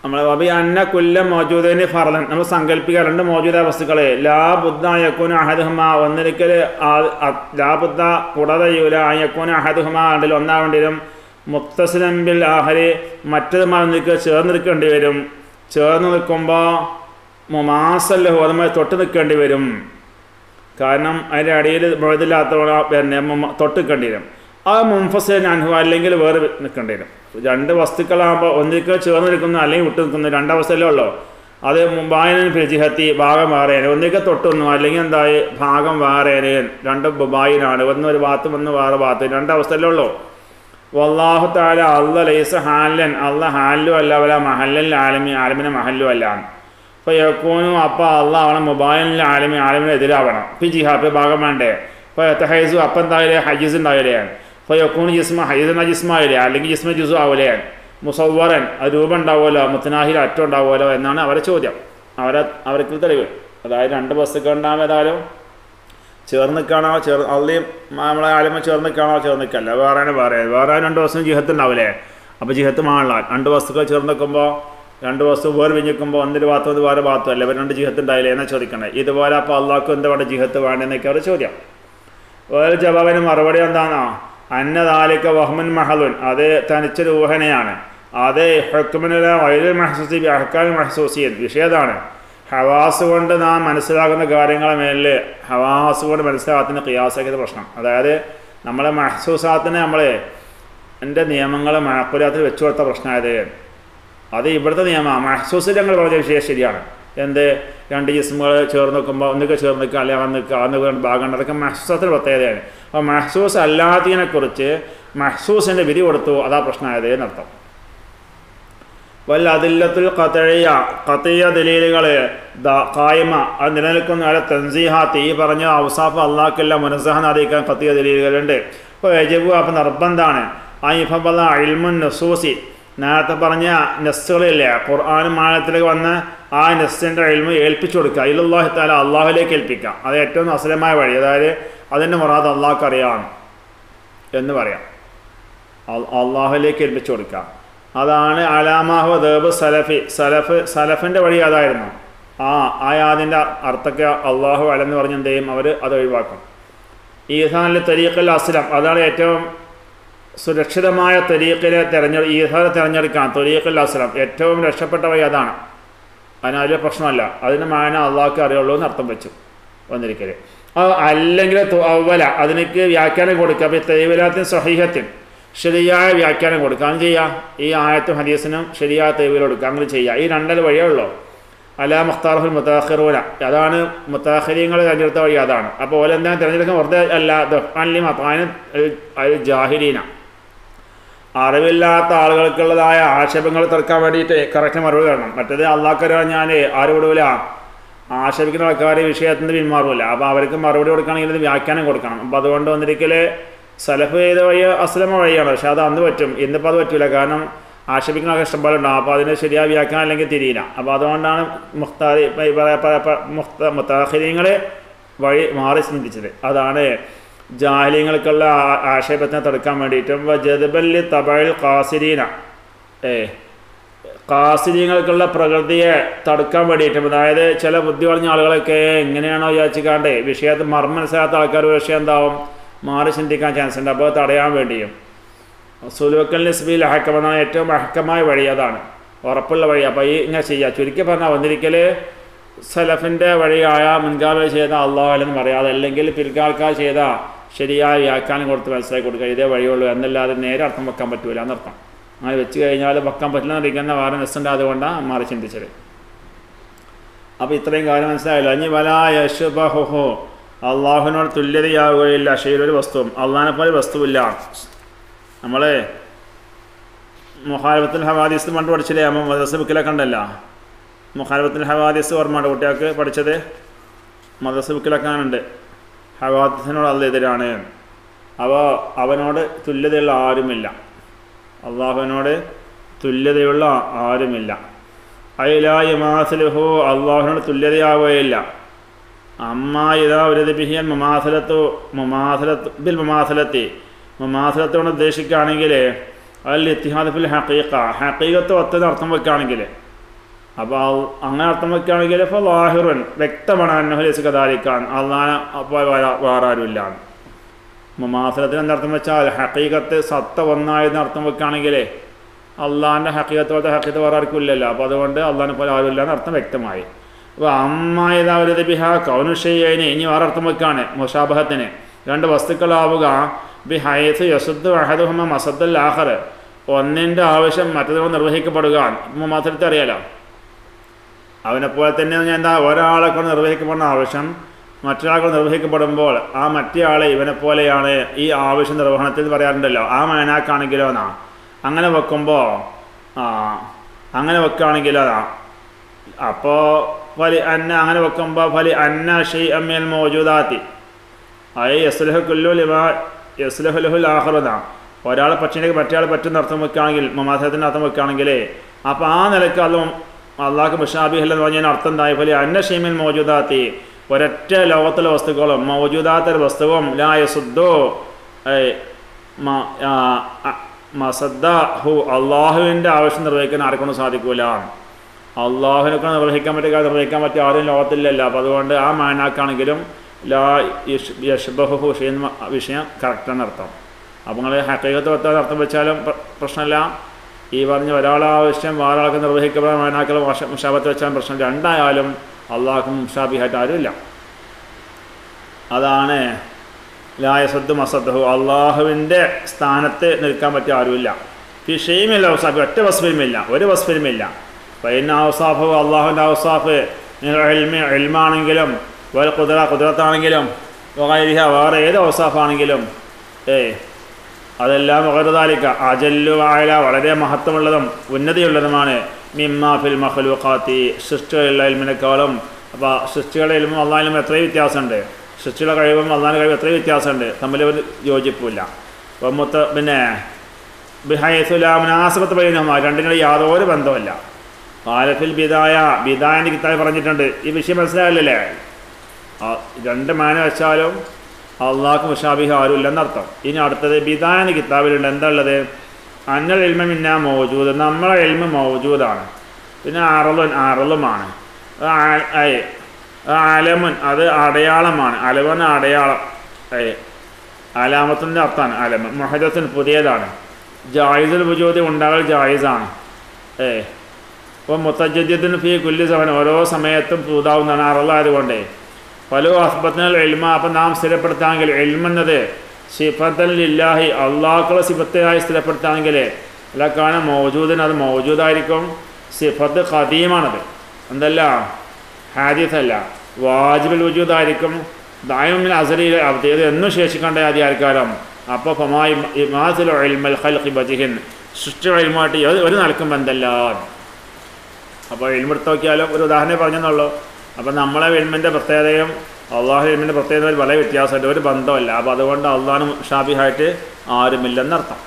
Speaker 1: നമ്മൾ വബി അന്ന കുല്ല മോജൂദിന് ഫർലൻ നമ്മൾ സങ്കല്പിക്കുക രണ്ട് മോജൂദ വസ്തുക്കളെ ലാ ബുദ്ധ യക്കൂന അഹദുഹമ ഒന്നിരിക്കൽ ലാ ബുദ്ധ കൂടാതെ യൂല യക്കൂന അഹദുഹമ ഉണ്ടല്ലോ ഒന്നാവേണ്ടിവരും മുക്തസിലംബിൽ ആഹരി മറ്റതുമായി നിൽക്കുക ചേർന്ന് നിൽക്കേണ്ടി വരും ചേർന്ന് നിൽക്കുമ്പോൾ മുമാസല്ലഹു അതുമായി തൊട്ട് നിൽക്കേണ്ടി വരും കാരണം അതിൻ്റെ അടിയിൽ മുഴുതില്ലാത്തവണ പിന്നെ മുമ്മ- തൊട്ട് നിൽക്കേണ്ടി വരും ആ മുംഫസിൻ അനുഭവം അല്ലെങ്കിൽ വേറെ നിൽക്കേണ്ടി വരും രണ്ട് വസ്തുക്കളാകുമ്പോൾ ഒന്നിക്ക് ചേർന്ന് നിൽക്കുന്നു അല്ലെങ്കിൽ വിട്ടു നിൽക്കുന്നു രണ്ടവസ്ഥയല്ലേ ഉള്ളൂ അത് മുബായനൻ ഫിജിഹത്തി ഭാഗം വേറേന് ഒന്നിക്ക് തൊട്ടുന്നു അല്ലെങ്കിൽ എന്തായി ഭാഗം വേറേന് രണ്ട് ബുബായിനാണ് ഒന്ന് ഒരു ഭാഗത്ത് ഒന്ന് വേറെ ഭാഗത്ത് രണ്ടവസ്ഥയല്ലേ ഉള്ളൂ വല്ലാഹു താല അല്ല ലൈസ ഹാലൻ അല്ല ഹാലും അല്ല വല മഹല്ലൽ ആലമി ആലമിനെ മഹല്ലും അല്ല അപ്പോൾ യക്കൂനും അപ്പം അല്ല അവനെ മൊബൈലിൽ ആലമി ആലമിന് എതിരാവണം പി ജിഹാബ് ഭാഗം വേണ്ടേ ഇപ്പോൾ എത്തഹൈസു അപ്പം എന്തായാലേ ഹജീസ് ഉണ്ടാവില്ലേ അപ്പോൾ യക്കൂന് ജിസ്മ ഹൈസന ജിസ്മാവില്ലേ അല്ലെങ്കിൽ ജിസ്മ ജിസു ആവില്ലേ മുസവ്വറൻ അത് രൂപം ഉണ്ടാവുമല്ലോ മുത്തനാഹിൽ അറ്റം ഉണ്ടാവുമല്ലോ എന്നാണ് അവരെ ചോദ്യം അവരെ അവർക്ക് തെളിവ് അതായത് രണ്ട് വസ്തുക്കൾ ഉണ്ടാകും ഏതായാലും ചേർന്ന് നിൽക്കണോ ചേർ അള്ളിയും നമ്മളെ ആലുമ ചേർന്ന് നിൽക്കണോ ചേർന്ന് നിൽക്കല്ല വേറെ വേറെ വേറെ രണ്ട് വസ്തു ജിഹത്ത് ഉണ്ടാവില്ലേ അപ്പോൾ ജിഹത്ത് മാണല്ല രണ്ട് വസ്തുക്കൾ ചേർന്ന് നിൽക്കുമ്പോൾ രണ്ട് വസ്തു വേറെ വിഞ്ഞിക്കുമ്പോൾ ഒന്നിന് ഭാഗത്തും ഇത് വേറെ ഭാഗത്തും അല്ലേ ഇവർ രണ്ട് ജിഹത്ത് ഉണ്ടായില്ലേ എന്നാ ചോദിക്കണേ ഇതുപോലെ അപ്പോൾ അള്ളാഹ്ക്ക് എന്താ വേണ്ട ജിഹത്ത് വേണ്ടെന്നൊക്കെ അവർ ചോദ്യം വേറെ ജവാബിന് മറുപടി എന്താണോ അന്നദാലിക്ക വഹ്മൻ മഹലുൻ അത് തനിച്ചൊരു ഊഹനയാണ് അത് ഹക്കുമിനുള്ള വൈദ്യുൽ മഹസൂസി അഹക്കാൽ മഹസൂസിയൻ വിഷയതാണ് ഹവാസ് കൊണ്ട് നാം മനസ്സിലാക്കുന്ന കാര്യങ്ങളെ മേലിൽ ഹവാസ് കൊണ്ട് മനസ്സിലാക്കുന്ന ഖിയാസാക്കിയത് പ്രശ്നം അതായത് നമ്മളെ മഹസൂസാത്തിന് നമ്മൾ എൻ്റെ നിയമങ്ങളെ മഴപ്പുരാത്തിൽ വെച്ചു കൊടുത്ത പ്രശ്നമായത് അത് ഇവിടുത്തെ നിയമമാണ് മഹസൂസിൽ ഞങ്ങൾ പറഞ്ഞ വിഷയം ശരിയാണ് എന്ത് രണ്ട് ജിസ്മുകൾ ചേർന്ന് നിൽക്കുമ്പോൾ ഒന്നൊക്കെ ചേർന്ന് നിൽക്കുക അല്ലെങ്കിൽ അവൻ നിൽക്കുക അന്ന് വേണ്ട ഭാഗമുണ്ട് അതൊക്കെ മഹസൂസത്തിന് പ്രത്യേകതയാണ് അപ്പോൾ മഹസൂസ് അല്ലാത്തതിനെക്കുറിച്ച് മഹസൂസിൻ്റെ വിധി കൊടുത്തു അതാ പ്രശ്നമായത് എന്നർത്ഥം വല്ല അതില്ലത്തുൽ കത്തഴിയ കത്തിയ ദലീലുകൾ കായ്മ അത് നിലനിൽക്കുന്ന അല്ല തൻസീഹാത്ത് ഈ പറഞ്ഞ ഔസാഫ് അള്ളാഹ്ക്കല്ല മുനസഹൻ അറിയിക്കാൻ കത്തിയ ദലീലുകളുണ്ട് ഇപ്പോൾ യജബു അപ്പം നിർബന്ധമാണ് ആ ഇഫബല്ല അൽമുൻ നസൂസി നേരത്തെ പറഞ്ഞ നെസ്സുകളില്ലേ ഖുർആാനും മാനത്തിലേക്ക് വന്ന് ആ നെസ്സിൻ്റെ അൽമു ഏൽപ്പിച്ചു കൊടുക്കുക അയിലുള്ളാഹി താല അള്ളാഹുലേക്ക് ഏൽപ്പിക്കുക അത് ഏറ്റവും അസലമായ വഴി അതായത് അതിൻ്റെ മുറാദ് അള്ളാഹ്ക്ക് അറിയാം എന്ന് പറയാം അൽ- അള്ളാഹുലേക്ക് ഏൽപ്പിച്ചു കൊടുക്കുക അതാണ് അലാമാഹു ദേബ് സലഫി സലഫ് സലഫിൻ്റെ വഴി അതായിരുന്നു ആ ആ യാതിൻ്റെ അർത്ഥಕ್ಕೆ അള്ളാഹു അലെന്ന് പറഞ്ഞ് എന്ത് ചെയ്യും അവർ അത് ഒഴിവാക്കും ഈസാനിൽ തരീഖൽ അസ്ലം അതാണ് ഏറ്റവും സുരക്ഷിതമായ തരീഖിനെ തിരഞ്ഞെടു ഈസാനെ തിരഞ്ഞെടുക്കാൻ തൊരീഖൽ അസ്ലം ഏറ്റവും രക്ഷപ്പെട്ട വഴി അതാണ് അതിന് വലിയ പ്രശ്നമല്ല അതിന് മാന അള്ളാഹ്ക്ക് അറിയുള്ളൂ എന്ന് അർത്ഥം വെച്ചു വന്നിരിക്കല് അത് അല്ലെങ്കിൽ അവല അതിനേക്ക് വ്യാഖ്യാനം കൊടുക്കുക അപ്പോൾ തൈവലാത്തിൻ സഹീഹത്തിൻ ശരിയായ വ്യാഖ്യാനം കൊടുക്കുക അങ്ങനെ ചെയ്യാം ഈ ആയത്തും ഹദീസിനും ശരിയായ തൈവിൽ കൊടുക്കുക അങ്ങനെ ചെയ്യുക ഈ രണ്ടര വഴിയേ ഉള്ളൂ അല മുഖ്താർഹുൽ മുത്താഖിറൂന അതാണ് മുത്താഖിരിങ്ങൾ തിരഞ്ഞെടുത്ത വഴി അതാണ് അപ്പോൾ ഓലെന്താ തിരഞ്ഞെടുക്കാൻ വെറുതെ അല്ല ദഫ്അൻലി മത്താന് അൽ ജാഹിരീന അറിവില്ലാത്ത ആളുകൾക്കുള്ളതായ ആക്ഷേപങ്ങൾ തീർക്കാൻ വേണ്ടിയിട്ട് കറക്റ്റ് മറുപടി തരണം മറ്റേത് അള്ളാഹ്ക്കര ഞാൻ ആര് വിടൂല ആക്ഷേപിക്കുന്ന ആൾക്കാർ വിഷയത്തിൽ നിന്ന് പിന്മാറൂല അപ്പോൾ അവർക്ക് മറുപടി കൊടുക്കണമെങ്കിൽ ഇത് വ്യാഖ്യാനം കൊടുക്കണം അപ്പോൾ അതുകൊണ്ട് വന്നിരിക്കൽ സലഫ് ചെയ്ത വഴി അസ്ലമ വഴിയാണ് പക്ഷെ അത് അന്ന് പറ്റും ഇന്നിപ്പോൾ അത് പറ്റില്ല കാരണം ആക്ഷേപിക്കുന്ന ആൾക്ക് ഇഷ്ടംപോലെ ഉണ്ടാവും അപ്പോൾ അതിന് ശരിയായ വ്യാഖ്യാനം അല്ലെങ്കിൽ തിരിയില്ല അപ്പോൾ അതുകൊണ്ടാണ് മുഖ്താരി മുഖ്ത മുത്താഹിര്യങ്ങൾ വഴി മാറി ചിന്തിച്ചത് അതാണ് ജാഹ്ലിങ്ങൾക്കുള്ള ആ- ആക്ഷേപത്തിനെ തടുക്കാൻ വേണ്ടിയിട്ടും ജദബല്ലി തബൽ കാസിരീന ഏ കാസിര്യങ്ങൾക്കുള്ള പ്രകൃതിയെ തടുക്കാൻ വേണ്ടിയിട്ടും അതായത് ചില ബുദ്ധി പറഞ്ഞ ആളുകളൊക്കെ എങ്ങനെയാണോ വിചാരിച്ചിക്കാണ്ട് വിഷയത്തിൽ മർമ്മ മനസ്സിലാത്ത ആൾക്കാർ ഒരു വിഷയം എന്താവും മാറി ചിന്തിക്കാൻ ചാൻസ് ഉണ്ട് അപ്പോൾ തടയാൻ വേണ്ടിയും സുലുവക്കൽ നിസ്ബിൽ അഹക്കം എന്നാണ് ഏറ്റവും അഹക്കമായ വഴി അതാണ് ഉറപ്പുള്ള വഴി അപ്പോൾ ഈ ഇങ്ങനെ ചെയ്യുക ചുരുക്കി പറഞ്ഞാൽ വന്നിരിക്കൽ സലഫിൻ്റെ വഴിയായ മുൻകാല ചെയ്ത അള്ളാഹു എന്ന് പറയാതെ അല്ലെങ്കിൽ പിൽക്കാൽക്കാർ ചെയ്ത ശരിയായ വ്യാഖ്യാനം കൊടുത്ത് മനസ്സിലാക്കി കൊടുക്കുക ഇതേ വഴിയുള്ളൂ എന്നല്ലാതെ നേരെ അർത്ഥം വെക്കാൻ പറ്റൂല എന്നർത്ഥം അങ്ങനെ വെച്ച് കഴിഞ്ഞാൽ വെക്കാൻ പറ്റില്ല എന്നിരിക്കുന്ന വേറെ നെസ്സുണ്ട് അതുകൊണ്ടാണ് മാറി ചിന്തിച്ചത് അപ്പോൾ ഇത്രയും കാര്യം മനസ്സിലായല്ലോ ഇനി വലാ യശുബഹുഹു അള്ളാഹുവിനോട് തുല്യതയാവുകയില്ല ഷെയ്ലൊരു വസ്തുവും അള്ളാഹിനെ പോലെ വസ്തുവില്ല നമ്മൾ മുഹാരബത്തുൽ ഹവാദീസ് പണ്ട് പഠിച്ചില്ലേ അമ്മ മദ്രസ ബുക്കിലൊക്കെ ഉണ്ടല്ല മുഹാരബത്തുൽ ഹവാദീസ് ഓർമ്മയുണ്ട് കുട്ടികൾക്ക് പഠിച്ചത് മദ്രസ ബുക്കിലൊക്കെ ഉണ്ട് ഹവാദീസിനോട് അല്ല എതിരാണ് അപ്പോൾ അവനോട് തുല്യതയുള്ള ആരുമില്ല അള്ളാഹുവിനോട് തുല്യതയുള്ള ആരുമില്ല അയിലായി മാസലുഹു അള്ളാഹുവിനോട് തുല്യതയാവുകയില്ല അമ്മ ഇതാ ഒരു ബിഹിയൻ മുമാസലത്തു മുമാസലത്ത് ബിൽ മുമാസലത്തി മുമാസലത്തോട് ഉദ്ദേശിക്കുകയാണെങ്കിൽ അൽ ഇത്തിഹാദ് ഫിൽ ഹക്കീക്ക ഹക്കീകത്ത് ഒത്തത് അർത്ഥം വെക്കുകയാണെങ്കിൽ അപ്പോൾ അങ്ങനെ അർത്ഥം വെക്കുകയാണെങ്കിൽ ഇപ്പോൾ ലാഹിറുൻ വ്യക്തമാണ് അന്നഹുലിസ് കഥാലിക്കാൻ അള്ളാഹ് അപ്പോൾ വേറെ വേറെ ആരുമില്ല മുമാസലത്തിന് എന്നർത്ഥം വെച്ചാൽ ഹക്കീകത്ത് സത്ത ഒന്നായെന്ന് അർത്ഥം വെക്കുകയാണെങ്കിൽ അള്ളാഹിൻ്റെ ഹക്കീകത്ത് പോലത്തെ ഹക്കീകത്ത് വേറെ ആർക്കും ഇല്ലല്ലോ അപ്പോൾ അതുകൊണ്ട് അള്ളാഹിനെ പോലെ ആരുമില്ല എന്ന് അർത്ഥം വ്യക്തമായി അപ്പോൾ അമ്മായതാവരുത് ബിഹ കൗനുഷയ്യന് ഇനി വേറെ അർത്ഥം വെക്കുകയാണ് മുഷാബഹത്തിന് രണ്ട് വസ്തുക്കളാവുക ബി ഹയത്ത് യസുദ് അഹദുഹമ മസദ്ദൽ ആഹർ ഒന്നിൻ്റെ ആവശ്യം മറ്റൊരു നിർവഹിക്കപ്പെടുക മുമാസലത്തെ അറിയാലോ അവനെപ്പോലെ തന്നെ ഞാൻ എന്താ ഒരാളെ കൊണ്ട് നിർവഹിക്കപ്പെടുന്ന ആവശ്യം മറ്റൊരാൾ കൊണ്ട് നിർവഹിക്കപ്പെടുമ്പോൾ ആ മറ്റേ ആളെ ഇവനെ പോലെയാണ് ഈ ആവശ്യ നിർവഹണത്തിൽ പറയാറുണ്ടല്ലോ ആ മേനാക്കാണെങ്കിലോ എന്നാ അങ്ങനെ വെക്കുമ്പോൾ ആ അങ്ങനെ വെക്കുകയാണെങ്കിലോ എന്നാ അപ്പോൾ ഫലി അന്ന അങ്ങനെ വെക്കുമ്പോൾ ഫലി അന്ന ഷെയ് അമ്മിയൽ മോജൂദാത്തി അയ യസ്ലഹു കുല്ലു ലിമാ യസ്ലഹുലുഹുൽ ആഹ്റുന ഒരാളെ പക്ഷിലേക്ക് മറ്റേ പറ്റുന്ന അർത്ഥം വെക്കുകയാണെങ്കിൽ മമാസത്തിൻ്റെ അർത്ഥം വെക്കുകയാണെങ്കിൽ അപ്പോൾ ആ നിലയ്ക്ക് അത് അള്ളാഹ് മുഷാബിഹൽ എന്ന് പറഞ്ഞാൽ അർത്ഥം എന്തായി പോലെ അന്ന ഷീമിൻ മോജൂദാത്തി ഒരൊറ്റ ലോകത്തിലെ വസ്തുക്കളും മൗജൂദാത്തൊരു വസ്തുവും ലായ സുദ്ധോ മസദ്ദ ഹു അള്ളാഹുവിൻ്റെ ആവശ്യം നിർവഹിക്കാൻ ആർക്കൊന്നും സാധിക്കൂല അള്ളാഹുവിനൊക്കെ നിർവഹിക്കാൻ പറ്റിയ കാര്യം നിർവഹിക്കാൻ പറ്റിയ ആരും ലോകത്തില്ലല്ലോ അപ്പോൾ അതുകൊണ്ട് ആ മാനാക്കാണെങ്കിലും ലാ യഷ് യഷ്ബഹു വിഷയം വിഷയം കറക്റ്റാണ് അർത്ഥം അപ്പോൾ നിങ്ങൾ ഹക്കീകത്ത് വെത്താൻ അർത്ഥം വെച്ചാലും പ്ര- പ്രശ്നമില്ല ഈ പറഞ്ഞ ഒരാളെ ആവശ്യം വേറെ ആൾക്ക് നിർവഹിക്കപ്പെടാൻ മാനാക്കൾ മുഷാബത്ത് വെച്ചാൽ പ്രശ്നം രണ്ടായാലും അള്ളാഹ്ക്കും മുഷാബിഹായിട്ട് ആരുമില്ല അതാണ് ലായസദ്ദു മസദ്ദഹു അള്ളാഹുവിൻ്റെ സ്ഥാനത്ത് നിൽക്കാൻ പറ്റിയ ആരുമില്ല ഫിഷയുമില്ല ഔസാഫ് ഒറ്റ വസ്ഫിലുമില്ല ഒരു വസ്ഫിലുമില്ല പൈന ഔസാഫ് അള്ളാഹുവിൻ്റെ ഔസാഫ് എൽമ എൽമാണെങ്കിലും വേറെ കുതിര കുതിരത്താണെങ്കിലും വകൈരിഹ വേറെ ഏത് ഔസാഫാണെങ്കിലും ഏ അതെല്ലാം വകരുതാലിക്ക അജല്ലു ആയ വളരെ മഹത്വമുള്ളതും ഉന്നതിയുള്ളതുമാണ് മിമ്മ ഫിൽ മഹലൂഖാത്തി സൃഷ്ടികളുള്ള എൽമിനേക്കാളും അപ്പോൾ സൃഷ്ടികളുടെ എൽമും അള്ളാഹിലും എത്രയും വ്യത്യാസമുണ്ട് സൃഷ്ടിയുടെ കഴിവും അള്ളാഹിൻ്റെ കഴിവും എത്രയും വ്യത്യാസമുണ്ട് തമ്മിൽ ഒരു യോജിപ്പില്ല അപ്പം മൊത്ത പിന്നെ ബിഹൈസുലാമനാസബത്ത് പറയുന്ന രണ്ടിനും യാതൊരു ബന്ധമില്ല ആലഫിൽ ബിദായ ബിദായൻ്റെ കിതാബ് പറഞ്ഞിട്ടുണ്ട് ഈ വിഷയം മനസ്സിലായല്ലേ ആ രണ്ട് മാന വെച്ചാലും അള്ളാഹ്ക്ക് മുഷാബിഹ് ആരും ഇല്ലെന്നർത്ഥം ഇനി അടുത്തത് ബിദായൻ്റെ കിതാബിലുണ്ട് എന്താ ഉള്ളത് അന്നൽ എൽമ മിന്ന മൗജൂദ് നമ്മളെ എൽമ മൗജൂദാണ് പിന്നെ അറലുൻ അറലുമാണ് അലമുൻ അത് അടയാളമാണ് അലവൻ അടയാളം ഏ അലാമത്തിൻ്റെ അർത്ഥമാണ് അലമ മൊഹദത്തിന് പുതിയതാണ് ജായിസുൽ വജൂദ് ഉണ്ടാകൽ ജായിസാണ് ഏ അപ്പോൾ മുത്തജദ്യത്തിന് ഫീ കുല്ലി സമയം ഓരോ സമയത്തും പുതുതാവുന്നതാണ് അറലായതുകൊണ്ടേ പല അസ്ബത്തിനൽ എൽമ അപ്പം നാം സ്ഥിരപ്പെടുത്താമെങ്കിൽ എൽമെന്നത് സിഫത്തൽ ഇല്ലാഹി അള്ളാഹുക്കുള്ള സിഫത്തായി സ്ഥിരപ്പെടുത്താമെങ്കിൽ അല്ല കാരണം മൗജൂദിന് അത് മൗജൂദായിരിക്കും സിഫത്ത് ഖദീമാണത് എന്തല്ല ഹാദിസ് അല്ല വാജിബിൽ വജൂദായിരിക്കും ദായമിൽ അസലിൽ അവധേത് എന്നും ശേഷിക്കേണ്ട ആദ്യാൽക്കാരം അപ്പോൾ ഫമായി ഇമാസിൽ എൽമൽ ഖൽഖി ബജിഹിൻ സൃഷ്ടി എൽമായിട്ട് ഒരു ഒരു നിലക്കും ബന്ധമല്ല അപ്പോൾ എൽമെടുത്ത് നോക്കിയാലും ഒരു ഉദാഹരണം പറഞ്ഞെന്നുള്ളൂ അപ്പോൾ നമ്മളെ എൽമിൻ്റെ പ്രത്യേകതയും അള്ളാഹു എൽമിൻ്റെ പ്രത്യേകത വളരെ വ്യത്യാസമുണ്ട് ഒരു ബന്ധമല്ല അപ്പോൾ അതുകൊണ്ട് അള്ളാഹും ഷാബിഹായിട്ട് ആരുമില്ലെന്നർത്ഥം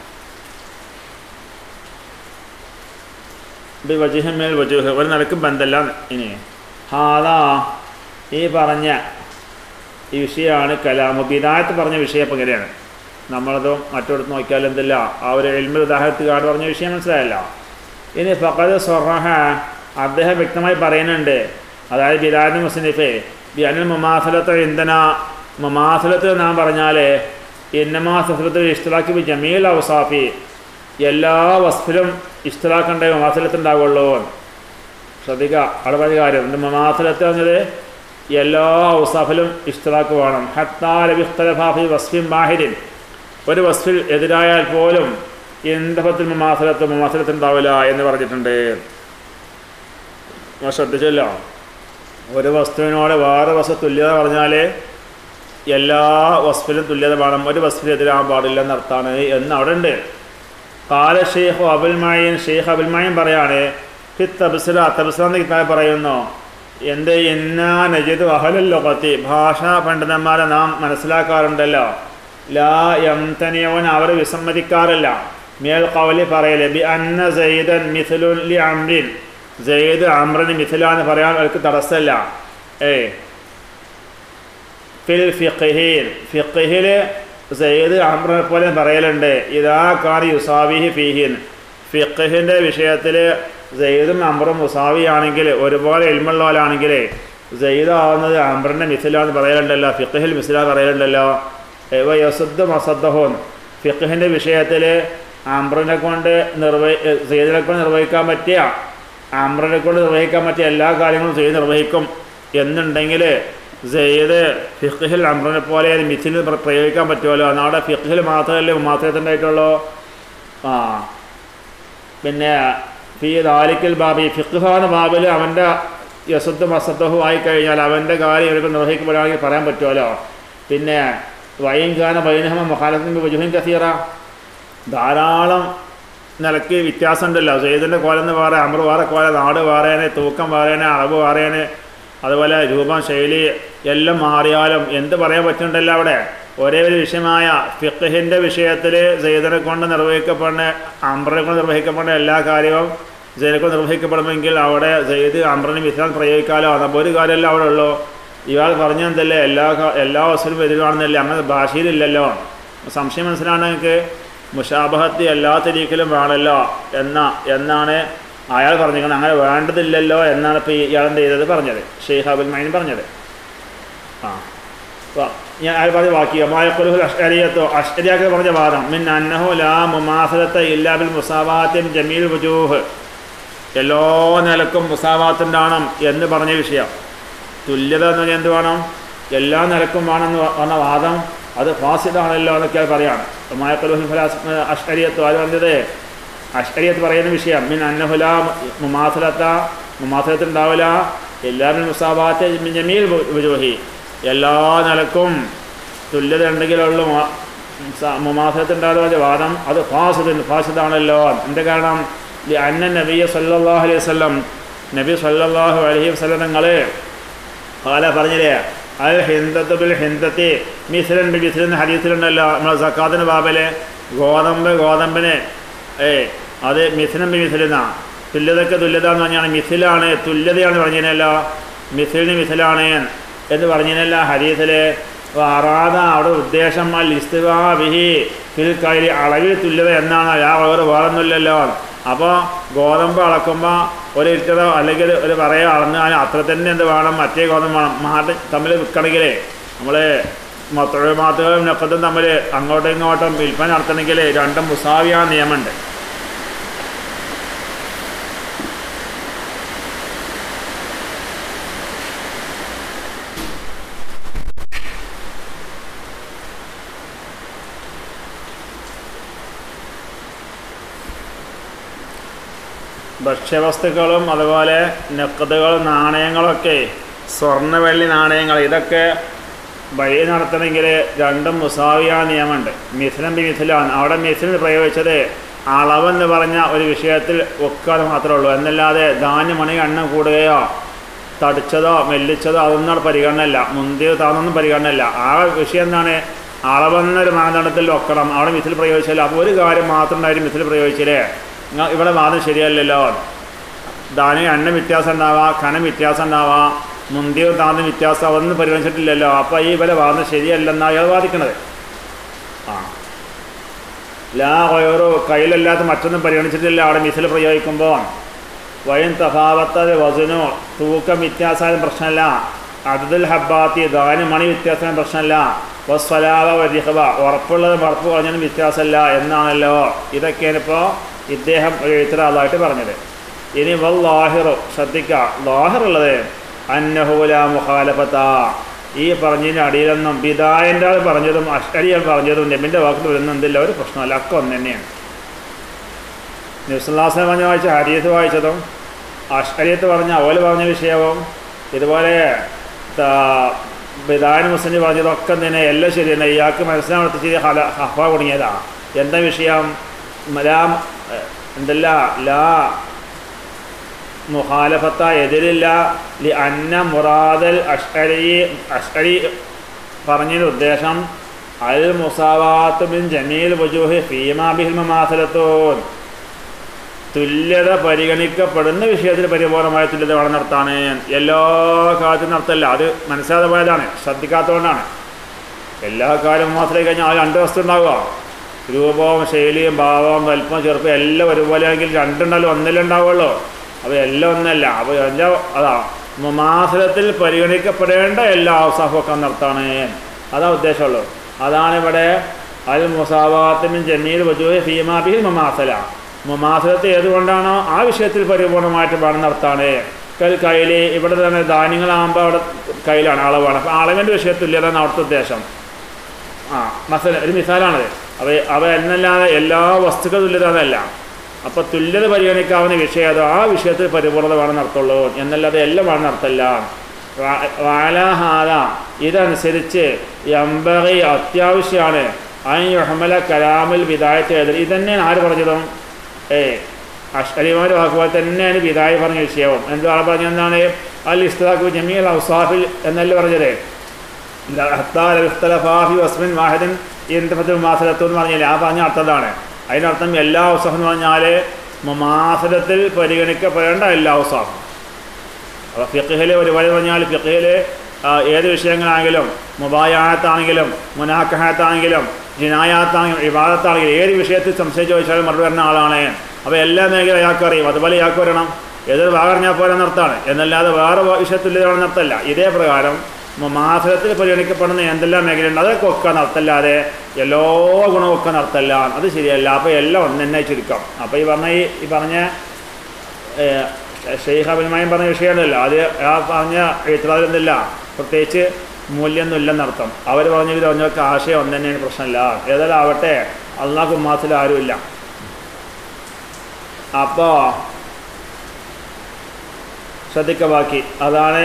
Speaker 1: വജുഹമേൽ വജുഹ് ഒരു നിലക്കും ബന്ധമല്ല ഇനി ഹാദാ ഈ പറഞ്ഞ ഈ വിഷയമാണ് കലാമു ബിദായത്ത് പറഞ്ഞ വിഷയം ഇപ്പം ഇങ്ങനെയാണ് നമ്മളത് മറ്റൊടുത്ത് നോക്കിയാൽ എന്തില്ല ആ ഒരു എൽമിൽ ഉദാഹരണത്തിൽ കാട് പറഞ്ഞ വിഷയം മനസ്സിലായല്ല ഇനി ഫഖദ് സൊറഹ അദ്ദേഹം വ്യക്തമായി പറയുന്നുണ്ട് അതായത് ബിദായത്ത് മുസ്ലിഫെ ബിഅനിൽ മുമാസലത്ത് ഇന്ധന മുമാസലത്ത് നാം പറഞ്ഞാൽ ഇന്നമാ സഫലത്തിൽ ഇഷ്ടലാക്കി ബി ജമീൽ ഔസാഫി എല്ലാ വസ്ഫിലും ഇഷ്ടലാക്കേണ്ട മുമാസലത്ത് ഉണ്ടാവുള്ളൂ ശ്രദ്ധിക്കുക അവിടെ പറഞ്ഞ കാര്യം ഇത് മുമാസലത്ത് പറഞ്ഞത് എല്ലാ ഔസാഫിലും ഇഷ്ടലാക്ക് വേണം ഹത്താലബിഖ്തലഫാഫി വസ്ഫിൻ മാഹിദിൻ ഒരു വസ്ഫിൽ എതിരായാൽ പോലും എന്തഫത്തിൽ മുമാസലത്ത് മുമാസലത്ത് ഉണ്ടാവില്ല എന്ന് പറഞ്ഞിട്ടുണ്ട് നിങ്ങൾ ശ്രദ്ധിച്ചല്ലോ ഒരു വസ്തുവിനോട് വേറെ വസ്തു തുല്യത പറഞ്ഞാൽ എല്ലാ വസ്തുവിലും തുല്യത വേണം ഒരു വസ്തുവിന് എതിരാകാൻ പാടില്ല എന്നർത്ഥാണ് എന്ന് അവിടെ ഉണ്ട് കാല ഷെയ്ഖ് അബുൽമായൻ ഷെയ്ഖ് അബുൽമായൻ പറയാണ് ഫി തബ്സില തബ്സില എന്ന് കിതാബ് പറയുന്നു എന്ത് എന്നാ നജിദ് അഹലുല്ലൊക്കത്തി ഭാഷാ പണ്ഡിതന്മാരെ നാം മനസ്സിലാക്കാറുണ്ടല്ലോ ലാ യംതനിയവൻ അവർ വിസമ്മതിക്കാറില്ല മേൽ കവലി പറയല് ബി അന്ന സയ്യിദൻ മിഥുലുൻ ലി അമ്രിൻ സെയ്ദ് അമ്രന് മിഥിലാന്ന് പറയാൻ അവർക്ക് തടസ്സമല്ല ഏ ഫിൽ ഫിഖിഹിൽ ഫിഖിഹിൽ സെയ്ദ് അമ്രനെ പോലെ പറയലുണ്ട് ഇതാ കാർ യുസാബിഹി ഫിഹിൻ ഫിഖിഹിൻ്റെ വിഷയത്തിൽ സെയ്ദും അമ്പറും മുസാവിയാണെങ്കിൽ ഒരുപോലെ എൽമുള്ളവരാണെങ്കിൽ സെയ്ദ് ആവുന്നത് അമ്പറിൻ്റെ മിസിലാന്ന് പറയലുണ്ടല്ലോ ഫിഖഹിൽ മിസിലാന്ന് പറയലുണ്ടല്ലോ ഇവ യസുദ്ധ മസദ്ദഹോൻ ഫിഖഹിൻ്റെ വിഷയത്തിൽ അമ്രനെ കൊണ്ട് നിർവഹി സെയ്ദിനെ കൊണ്ട് നിർവഹിക്കാൻ പറ്റിയ അമ്രനെ കൊണ്ട് നിർവഹിക്കാൻ പറ്റിയ എല്ലാ കാര്യങ്ങളും സെയ്ദ് നിർവഹിക്കും എന്നുണ്ടെങ്കിൽ സെയ്ദ് ഫിഖഹിൽ അമ്രനെ പോലെ മിഥിൽ പ്രയോഗിക്കാൻ പറ്റുമല്ലോ നാടെ ഫിഖഹിൽ മാത്രമല്ലേ മാത്രത്തിൻ്റെ ആ പിന്നെ ഫി ദാലിക്കൽ ബാബി ഫിഖ്ഹാന ബാബിൽ അവൻ്റെ യസുദ്ധ മസദ്ധവും ആയി കഴിഞ്ഞാൽ അവൻ്റെ കാര്യം ഇവർക്ക് നിർവഹിക്കപ്പെടുകയാണെങ്കിൽ പറയാൻ പറ്റുമല്ലോ പിന്നെ വൈൻഖാന ബൈനഹമ മഹാലത്തിന് വജുഹിൻ കസീറ ധാരാളം നിലയ്ക്ക് വ്യത്യാസമുണ്ടല്ലോ സെയ്ദിൻ്റെ കോലെന്ന് വേറെ അമർ വേറെ കോല നാട് വേറേനെ തൂക്കം വേറേനെ അളവ് വേറേനെ അതുപോലെ രൂപം ശൈലി എല്ലാം മാറിയാലും എന്ത് പറയാൻ പറ്റുന്നുണ്ടല്ലോ അവിടെ ഒരേ ഒരു വിഷയമായ ഫിഖഹിൻ്റെ വിഷയത്തിൽ സെയ്ദിനെ കൊണ്ട് നിർവഹിക്കപ്പെടുന്ന അമ്രനെ കൊണ്ട് നിർവഹിക്കപ്പെടുന്ന എല്ലാ കാര്യവും സെയ്ദിനെ കൊണ്ട് നിർവഹിക്കപ്പെടുമെങ്കിൽ അവിടെ സെയ്ദ് അമ്രന് വിശ്രാം പ്രയോഗിക്കാമല്ലോ അപ്പോൾ ഒരു കാര്യമല്ല അവിടെ ഉള്ളൂ ഇയാൾ പറഞ്ഞെന്തല്ലേ എല്ലാ കാ- എല്ലാ അവസരവും എതിരാണെന്നല്ലേ അങ്ങനെ ഭാഷയിലില്ലല്ലോ സംശയം മനസ്സിലാണ് നിങ്ങൾക്ക് മുഷാബഹത്ത് എല്ലാ തരീക്കിലും വേണമല്ലോ എന്ന എന്നാണ് അയാൾ പറഞ്ഞിരിക്കുന്നത് അങ്ങനെ വേണ്ടതില്ലല്ലോ എന്നാണ് ഇപ്പോൾ ഇയാൾ എന്ത് ചെയ്തത് പറഞ്ഞത് ഷെയ്ഖ് അബുൽ മൈൻ പറഞ്ഞത് ആ അപ്പോൾ ഞാൻ അയാൾ പറഞ്ഞ വാക്യം മായക്കുലുഹുൽ അഷ്അരിയത്തോ അഷ്അരിയാക്കൾ പറഞ്ഞ വാദം മിൻ അന്നഹു ലാ മുമാസലത്ത് ഇല്ലാ ബിൽ മുസാവാത്തിൻ ജമീൽ വുജൂഹ് എല്ലാ നിലക്കും മുസാവാത്തുണ്ടാവണം എന്ന് പറഞ്ഞ വിഷയം തുല്യത എന്ന് പറഞ്ഞാൽ എന്ത് വേണം എല്ലാ നിലക്കും വേണമെന്ന് പറഞ്ഞ വാദം അത് ഫാസിദാണല്ലോ എന്നൊക്കെ പറയാണ് മായക്കുലുഹുൽ അഷ്അരിയത്തോ അത് പറഞ്ഞത് അഷ്അരിയത്ത് പറയുന്ന വിഷയം മിൻ അന്നഹുല മുമാസലത്ത മുമാസലത്ത് ഉണ്ടാവില്ല എല്ലാവരും മുസാബാത്ത് ജമീൽ വുജൂഹി എല്ലാ നിലക്കും തുല്യത ഉണ്ടെങ്കിലുള്ളൂ മുമാസത്ത് ഉണ്ടാകുന്ന വാദം അത് ഫാസിദ് ഫാസിദാണല്ലോ എൻ്റെ കാരണം ഈ അന്ന നബിയ സല്ലല്ലാഹു അലൈഹി വസല്ലം നബി സല്ലല്ലാഹു അലൈഹി വസല്ലം തങ്ങളെ കാല പറഞ്ഞില്ലേ അൽ ഹിന്ദത്ത് ബിൽ ഹിന്ദത്തി മിസ്ലൻ ബിൽ മിസ്ലൻ ഹദീസിലുണ്ടല്ലോ നമ്മളെ സക്കാത്തിന് ബാബല് ഗോതമ്പ് ഗോതമ്പിന് ഏ അത് മിഥിനം ബി മിഥിലെന്ന തുല്യതയ്ക്ക് തുല്യത എന്ന് പറഞ്ഞാണ് മിഥിലാണ് തുല്യതയാണ് പറഞ്ഞതിനല്ലോ മിഥിലിന് മിഥിലാണ് എന്ന് പറഞ്ഞതിനല്ല ഹദീസിൽ അറാദ അവിടെ ഉദ്ദേശം അൽ ഇസ്തിവാ ബിഹി ഫിൽ കൈലി അളവിൽ തുല്യത എന്നാണ് ആ വേറെ വേറൊന്നുമില്ലല്ലോ അപ്പോൾ ഗോതമ്പ് അളക്കുമ്പോൾ ഒരു ലിറ്ററോ അല്ലെങ്കിൽ ഒരു പറയോ അളന്ന് അതിന് അത്ര തന്നെ എന്ത് വേണം മറ്റേ ഗോതമ്പ് വേണം മാറ്റി തമ്മിൽ വിൽക്കണമെങ്കിൽ നമ്മൾ തൊഴിൽമാത്തുകളും നക്കത്തും തമ്മിൽ അങ്ങോട്ടും ഇങ്ങോട്ടും വിൽപ്പന നടത്തണമെങ്കിൽ രണ്ടും മുസാവിയ നിയമമുണ്ട് ഭക്ഷ്യവസ്തുക്കളും അതുപോലെ നെക്കതുകളും നാണയങ്ങളൊക്കെ സ്വർണ്ണ വെള്ളി നാണയങ്ങൾ ഇതൊക്കെ വഴി നടത്തണമെങ്കിൽ രണ്ടും മുസാവിയ നിയമമുണ്ട് മിഥുനം ബി മിഥുലാണ് അവിടെ മിഥുനം പ്രയോഗിച്ചത് അളവെന്ന് പറഞ്ഞ ഒരു വിഷയത്തിൽ ഒക്കാതെ മാത്രമേ ഉള്ളൂ എന്നല്ലാതെ ധാന്യമണി എണ്ണം കൂടുകയോ തടിച്ചതോ മെല്ലിച്ചതോ അതൊന്നും അവിടെ പരിഗണനയല്ല മുന്തിയോ താന്നൊന്നും പരിഗണനയല്ല ആ വിഷയം എന്താണ് അളവെന്നൊരു മാനദണ്ഡത്തിൽ ഒക്കണം അവിടെ മിഥിൽ പ്രയോഗിച്ചാൽ അപ്പോൾ ഒരു കാര്യം മാത്രം ഉണ്ടായിരുന്നു മിഥിൽ പ്രയോഗിച്ചില്ലേ നിങ്ങൾ ഇവിടെ വാദം ശരിയല്ലല്ലോ ധാന്യം എണ്ണ വ്യത്യാസം ഉണ്ടാവാം കനം വ്യത്യാസം ഉണ്ടാവാം മുന്തിയോ താന്നും വ്യത്യാസം അതൊന്നും പരിഗണിച്ചിട്ടില്ലല്ലോ അപ്പോൾ ഈ ഇവരെ വാദം ശരിയല്ലെന്നാണ് അയാൾ വാദിക്കണത് ആ ലാ ഓരോ കയ്യിലല്ലാത്ത മറ്റൊന്നും പരിഗണിച്ചിട്ടില്ല അവിടെ മിസിൽ പ്രയോഗിക്കുമ്പോൾ വയൻ തഫാവത്തത് വസനോ തൂക്കം വ്യത്യാസം പ്രശ്നമല്ല അതുൽ ഹബ്ബാത്തി ധാന്യം മണി വ്യത്യാസം പ്രശ്നമല്ല വസ്വലാവ വരിഹവ ഉറപ്പുള്ളത് ഉറപ്പ് പറഞ്ഞാലും വ്യത്യാസമല്ല എന്നാണല്ലോ ഇതൊക്കെയാണ് ഇപ്പോൾ ഇദ്ദേഹം ഒരു എഴുത്തരാളായിട്ട് പറഞ്ഞത് ഇനി വൽ ലാഹിറു ശ്രദ്ധിക്കുക ലാഹിറുള്ളത് അന്നഹുല മുഖാലഫത്ത ഈ പറഞ്ഞതിൻ്റെ അടിയിലൊന്നും ബിദായൻ്റെ ആൾ പറഞ്ഞതും അഷ്ടരിയൽ പറഞ്ഞതും നെബിൻ്റെ വാക്കിൽ വരുന്ന എന്തില്ല ഒരു പ്രശ്നമല്ല ഒക്കെ ഒന്ന് തന്നെയാണ് നിസ്ലാസനെ പറഞ്ഞ വായിച്ച ഹരീത്ത് വായിച്ചതും അഷ്ടരിയത്ത് പറഞ്ഞ അവല് പറഞ്ഞ വിഷയവും ഇതുപോലെ ബിദായൻ മുസ്ലിം പറഞ്ഞതൊക്കെ തന്നെ എല്ലാം ശരി തന്നെ ഇയാൾക്ക് മനസ്സിലാവത്തി ഹല ഹഫ കുടുങ്ങിയതാ എന്താ വിഷയം ലാ എന്തല്ല ലാ മുഖാലഫത്ത എതിരില്ല ലി അന്ന മുറാദൽ അഷ്അരി അഷ്അരി പറഞ്ഞതിൻ്റെ ഉദ്ദേശം അൽ മുസാവാത്ത് ബിൻ ജമീൽ വജൂഹി ഫീമാ ബിഹിൽ മമാസലത്തോൻ തുല്യത പരിഗണിക്കപ്പെടുന്ന വിഷയത്തിൽ പരിപൂർണമായ തുല്യത വേണം നടത്താണ് എല്ലാ കാര്യത്തിലും നടത്തല്ല അത് മനസ്സിലാതെ പോയതാണ് ശ്രദ്ധിക്കാത്തതുകൊണ്ടാണ് എല്ലാ കാര്യവും മാത്രമേ കഴിഞ്ഞാൽ ആ രണ്ട് വസ്തു ഉണ്ടാവുക രൂപവും ശൈലിയും ഭാവവും വലിപ്പം ചെറുപ്പം എല്ലാം ഒരുപോലെ ആണെങ്കിൽ രണ്ടുണ്ടല്ലോ ഒന്നിലേ ഉണ്ടാവുള്ളൂ അപ്പോൾ എല്ലാം ഒന്നല്ല അപ്പോൾ എൻ്റെ അതാ മുമാസലത്തിൽ പരിഗണിക്കപ്പെടേണ്ട എല്ലാ ഔസാഫൊക്കെ നിർത്താണ് അതാ ഉദ്ദേശമുള്ളൂ അതാണ് ഇവിടെ അൽ മുസാവാത്തിനും ജമീൽ വജൂഹ് ഫീമാബിഹിൽ മുമാസല മുമാസലത്ത് ഏതുകൊണ്ടാണോ ആ വിഷയത്തിൽ പരിപൂർണമായിട്ട് വേണം നടത്താണ് കൽ കയ്യിൽ ഇവിടെ തന്നെ ധാന്യങ്ങളാകുമ്പോൾ അവിടെ കയ്യിലാണ് അളവാണ് അപ്പോൾ അളവിൻ്റെ വിഷയത്തില്ലതാണ് അവിടുത്തെ ഉദ്ദേശം ആ മസല ഒരു മിസാലാണത് അവ അവ എന്നല്ലാതെ എല്ലാ വസ്തുക്കൾ തുല്യതല്ല അപ്പോൾ തുല്യത പരിഗണിക്കാവുന്ന വിഷയം അത് ആ വിഷയത്തിൽ പരിപൂർണത വേണം നടത്തുള്ളൂ എന്നല്ലാതെ എല്ലാം വേണം നടത്തല്ല വാലാഹാല ഇതനുസരിച്ച് എമ്പറി അത്യാവശ്യമാണ് അൻ യുഹമല കലാമിൽ വിദായത്ത് എതിർ ഇതന്നെയാണ് ആര് പറഞ്ഞതും ഏ അഷ്കലിമാർ വാക്കുപോലെ തന്നെയാണ് വിദായ പറഞ്ഞ വിഷയവും എന്താണ് പറഞ്ഞത് എന്താണ് അൽ ഇസ്താഖു ജമീൽ ഔസാഫിൽ എന്നല്ലേ പറഞ്ഞത് ഇഖ്തലഫാഫി വസ്മിൻ വാഹിദൻ ഇന്തഫത്തുൽ മാസലത്തു എന്ന് പറഞ്ഞില്ലേ ആ പറഞ്ഞ അർത്ഥതാണ് അതിനർത്ഥം എല്ലാ ഔസാഫ് എന്ന് പറഞ്ഞാൽ മാസലത്തിൽ പരിഗണിക്കപ്പെടേണ്ട എല്ലാ ഔസാഫും അപ്പോൾ ഫിഖിൽ ഒരുപാട് പറഞ്ഞാൽ ഫിഖിൽ ഏത് വിഷയങ്ങളാണെങ്കിലും മുബായാത്താണെങ്കിലും മുനാക്കഹാത്താണെങ്കിലും ജിനായാത്താണെങ്കിലും ഇബാദത്താണെങ്കിലും ഏത് വിഷയത്തിൽ സംശയം ചോദിച്ചാലും മറുപടി വരുന്ന ആളാണ് അപ്പോൾ എല്ലാ മേഖല അയാൾക്ക് അറിയും അതുപോലെ ഇയാൾക്ക് വരണം ഏതൊരു ഭാഗറിഞ്ഞാൽ പോലെ നർത്താണ് എന്നല്ലാതെ വേറെ വിഷയത്തിൽ നർത്തല്ല ഇതേ പ്രകാരം മാസത്തിൽ പരിഗണിക്കപ്പെടുന്ന എന്തെല്ലാം മേഖലയുണ്ട് അതൊക്കെ ഒക്കെ നടത്തല്ലാതെ എല്ലാ ഗുണവും ഒക്കെ നടത്തല്ല അത് ശരിയല്ല അപ്പോൾ എല്ലാം ഒന്ന് തന്നെ ചുരുക്കം അപ്പോൾ ഈ പറഞ്ഞ ഈ ഈ പറഞ്ഞ ഷെയ്ഖ് അഭിനമായും പറഞ്ഞ വിഷയമുണ്ടല്ലോ അത് ആ പറഞ്ഞ എഴുത്തുകാരെന്തില്ല പ്രത്യേകിച്ച് മൂല്യമൊന്നുമില്ലെന്നർത്ഥം അവർ പറഞ്ഞ ഇത് പറഞ്ഞൊക്കെ ആശയം ഒന്ന് തന്നെയാണ് പ്രശ്നമില്ല ഏതായാലും ആവട്ടെ അള്ളാഹ് ഉമ്മാത്തിൽ ആരുമില്ല അപ്പോൾ ശ്രദ്ധിക്ക ബാക്കി അതാണ്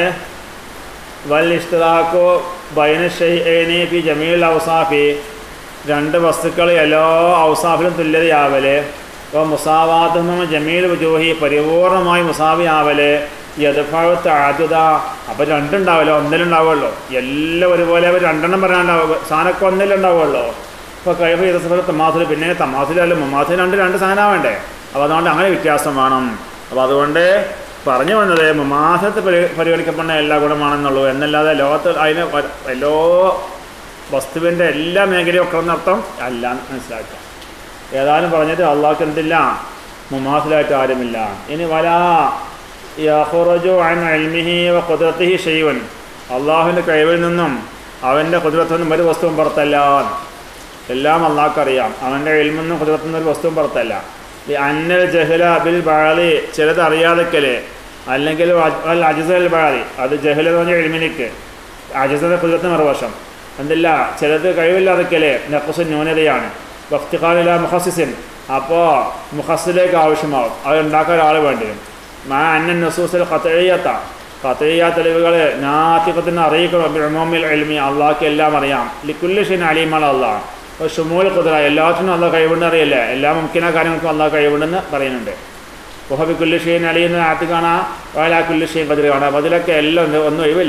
Speaker 1: വൽ ഇഷ്തദാക്കോ ബൈന ഷെയ്നി ഫി ജമീൽ ഔസാഫി രണ്ട് വസ്തുക്കൾ എല്ലാ ഔസാഫിലും തുല്യതയാവല് അപ്പോൾ മുസാവാത്തും ജമീൽ ജോഹി പരിപൂർണമായി മുസാവി ആവല് യഥഭാവത്ത് ആദ്യത അപ്പോൾ രണ്ടുണ്ടാവല്ലോ ഒന്നിലുണ്ടാവുള്ളൂ എല്ലാം ഒരുപോലെ അവർ രണ്ടെണ്ണം പറയാനുണ്ടാവും സാധനമൊക്കെ ഒന്നിലുണ്ടാവുള്ളൂ ഇപ്പോൾ കഴിവ് ചെയ്ത സമയത്ത് തമാസിൽ പിന്നെ തമാസിലല്ല മമാസിൽ രണ്ട് രണ്ട് സാധനം വേണ്ടേ അപ്പോൾ അതുകൊണ്ട് അങ്ങനെ വ്യത്യാസം വേണം അപ്പോൾ അതുകൊണ്ട് പറഞ്ഞു വന്നത് മാസത്തെ പരി പരിഗണിക്കപ്പെടുന്ന എല്ലാ ഗുണമാണെന്നുള്ളൂ എന്നല്ലാതെ ലോകത്ത് അതിന് എല്ലാ വസ്തുവിൻ്റെ എല്ലാ മേഖലയും ഒക്കെ എന്നർത്ഥം അല്ല എന്ന് മനസ്സിലാക്കുക ഏതായാലും പറഞ്ഞത് അള്ളാഹ്ക്ക് എന്തില്ല മുമാസിലായിട്ട് ആരുമില്ല ഇനി വലാ യഹുറജു അൻ അൽമിഹി വ കുതിരത്തിഹി ഷെയ്വൻ അള്ളാഹുവിൻ്റെ കഴിവിൽ നിന്നും അവൻ്റെ കുതിരത്തിൽ നിന്നും ഒരു വസ്തുവും പുറത്തല്ല എല്ലാം അള്ളാഹ്ക്കറിയാം അവൻ്റെ എൽമിൽ നിന്നും കുതിരത്തിൽ നിന്നും ഒരു വസ്തുവും പുറത്തല്ല ഈ അന്നൽ ജഹല ബിൽ ബാളി ചിലത് അറിയാതെക്കല് അല്ലെങ്കിൽ അൽ അജിസൽ ബാളി അത് ജഹൽ എന്ന് പറഞ്ഞാൽ എൽമിനിക്ക് അജിസയുടെ കുതിരത്തിന് മറുവശം എന്തില്ല ചിലത് കഴിവില്ലാതെക്കല് നഖസ് ന്യൂനതയാണ് വക്തിഖാലില മുഹസിസിൻ അപ്പോൾ മുഹസിലേക്ക് ആവശ്യമാവും അത് ഉണ്ടാക്കാൻ ഒരാൾ വേണ്ടി വരും മാ അന്നൻ നസൂസിൽ ഖത്തയ്യത്ത ഖത്തയ്യ തെളിവുകൾ നാത്തികത്തിന് അറിയിക്കണം ബിമോമിൽ എൽമി അള്ളാഹ്ക്ക് എല്ലാം അറിയാം ലിക്കുല്ലിഷിൻ അലീമാണ് അള്ളാഹ് അപ്പോൾ ഷുമൂൽ കുതിര എല്ലാത്തിനും അള്ളാഹ് കഴിവുണ്ട് അറിയില്ലേ എല്ലാ മുഖ്യന കാര്യങ്ങൾക്കും അള്ളാഹ് കഴിവുണ്ടെന്ന് പറയുന്നുണ്ട് കുഹബി കുല്ലിഷീൻ അലിയെന്ന് നാട്ടിൽ കാണാം വയലാ കുല്ലിഷീൻ കതിർ കാണാം അപ്പോൾ അതിലൊക്കെ എല്ലാം ഉണ്ട് ഒന്നും ഒഴിവില്ല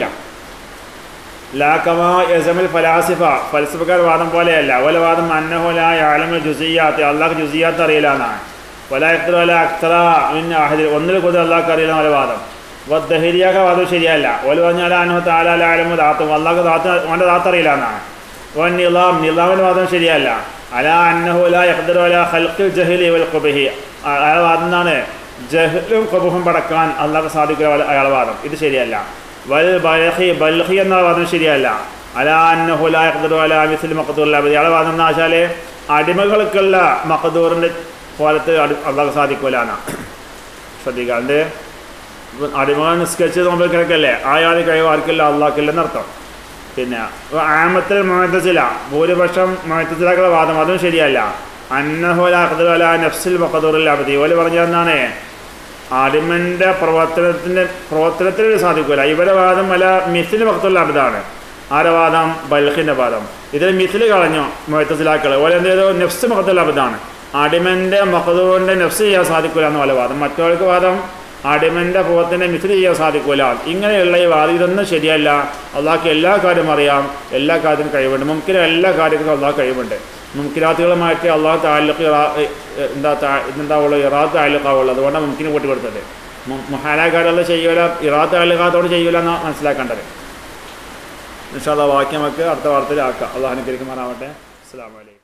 Speaker 1: ലാക്കമാ യസമിൽ ഫലാസിഫ ഫലസിഫക്കാർ വാദം പോലെയല്ല ഓല വാദം അന്നഹോല ആലമിൽ ജുസിയാത്ത് അള്ളാഹ് ജുസിയാത്ത് അറിയില്ല എന്നാണ് വല എത്ര വല അക്തറ മിൻ അഹദിൽ ഒന്നിൽ കൂടുതൽ അള്ളാഹ്ക്ക് അറിയില്ല ഓല വാദം അപ്പോൾ ദഹരിയാക്ക വാദം ശരിയല്ല ഓല പറഞ്ഞാൽ അനുഹ താല ആലമു ദാത്തും അള്ളാഹ് ദാത്ത് അവൻ്റെ ദാത്ത് അറിയില്ല എന്നാണ് ഓൻ നിലാം നിലാമിൻ്റെ വാദം ശരിയല്ല അല അന്നഹുല യഖ്ദറു അല ഖൽഖിൽ ജഹലി വൽ ഖുബഹി അയാൾ വാദം എന്താണ് ജഹലും ഖുബഹും പടക്കാൻ അള്ളാഹ് സാധിക്കുക അയാൾ വാദം ഇത് ശരിയല്ല വൽ ബൽഹി ബൽഹി എന്ന വാദം ശരിയല്ല അല അന്നഹുല യഖ്ദറു അല മിസ്ലി മഖദൂർ അബദി അയാൾ വാദം എന്ന് വെച്ചാൽ അടിമകൾക്കുള്ള മഖദൂറിൻ്റെ പോലത്തെ അള്ളാഹ് സാധിക്കൂലാണ് ശ്രദ്ധിക്കാണ്ട് അടിമകൾ നിസ്കരിച്ച് നോമ്പ് കിടക്കല്ലേ അയാൾ കഴിവ് ആർക്കില്ല അള്ളാഹ്ക്കില്ലെന്നർത്ഥം പിന്നെ ആമത്തിൽ മുഴത്തച്ചില ഭൂരിപക്ഷം മുഴത്തച്ചിലാക്കളുടെ വാദം അതും ശരിയല്ല അന്നഹുല അഖദുല നഫ്സിൽ മഖദൂറിൽ അബദി ഓല് പറഞ്ഞതെന്നാണ് അടിമൻ്റെ പ്രവർത്തനത്തിൻ്റെ പ്രവർത്തനത്തിൽ സാധിക്കില്ല ഇവരെ വാദം അല്ല മിസിൽ മഖത്തുള്ള അബദാണ് ആരെ വാദം ബൽഹിൻ്റെ വാദം ഇതിൽ മിസിൽ കളഞ്ഞു മുഴത്തച്ചിലാക്കൾ ഓലെ എന്ത് ചെയ്തു നെഫ്സ് മഖത്തുള്ള അബദാണ് അടിമൻ്റെ മഖദൂറിൻ്റെ നെഫ്സ് ചെയ്യാൻ സാധിക്കില്ല എന്ന് പോലെ വാദം മറ്റവർക്ക് വാദം അടിമൻ്റെ പൂവത്തിൻ്റെ മിസ്രി ചെയ്യാൻ സാധിക്കൂല ഇങ്ങനെയുള്ള ഈ വാദം ഇതൊന്നും ശരിയല്ല അള്ളാഹ്ക്ക് എല്ലാ കാര്യവും അറിയാം എല്ലാ കാര്യത്തിനും കഴിവുണ്ട് മുമ്പിന് എല്ലാ കാര്യങ്ങൾക്കും അള്ളാഹ് കഴിവുണ്ട് മുമ്പിലാത്തുകളുമായിട്ട് അള്ളാഹ് താലൂക്ക് എന്താ ഇതെന്താവുള്ളൂ ഇറാത്ത് താലൂക്കാവുള്ളൂ അതുകൊണ്ടാണ് മുമ്പിന് കൂട്ടി കൊടുത്തത് മുഹാലാക്കാരുള്ള ചെയ്യൂല ഇറാത്ത് താലൂക്കാത്തോട് ചെയ്യൂല എന്നാണ് മനസ്സിലാക്കേണ്ടത് നിഷാദ വാക്യം നമുക്ക് അടുത്ത വാർത്തയിലാക്കാം അള്ളാഹ് അനുകരിക്കുമാറാവട്ടെ അസ്സാം വലൈക്കും